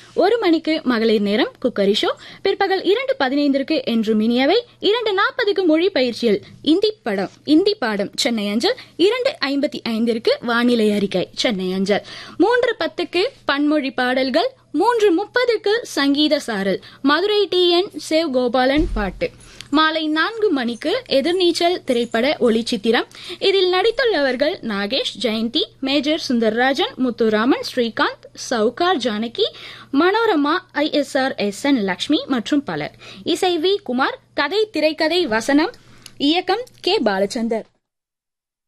ஒரு மணிக்கு மகளிர் நேரம் குக்கரி ஷோ பிற்பகல் இரண்டு பதினைந்திற்கு என்று மினியவை இரண்டு நாற்பதுக்கு மொழி பயிற்சியில் இந்தி படம் இந்தி பாடம் சென்னை அஞ்சல் இரண்டு ஐம்பத்தி ஐந்திற்கு வானிலை அறிக்கை சென்னை அஞ்சல் மூன்று பத்துக்கு பன்மொழி பாடல்கள் மூன்று முப்பதுக்கு சங்கீத சாரல் Madurai T N Seshagopalan பாட்டு மாலை நான்கு மணிக்கு எதிர்நீச்சல் திரைப்பட ஒளிச்சித்திரம் இதில் நடித்துள்ளவர்கள் Nagesh Jayanthi major Sundararajan Muthuraman Srikanth Sowcar Janaki Manorama ISR S N Lakshmi மற்றும் பலர் இசை வி குமார் கதை திரைக்கதை வசனம் இயக்கம் கே பாலச்சந்தர்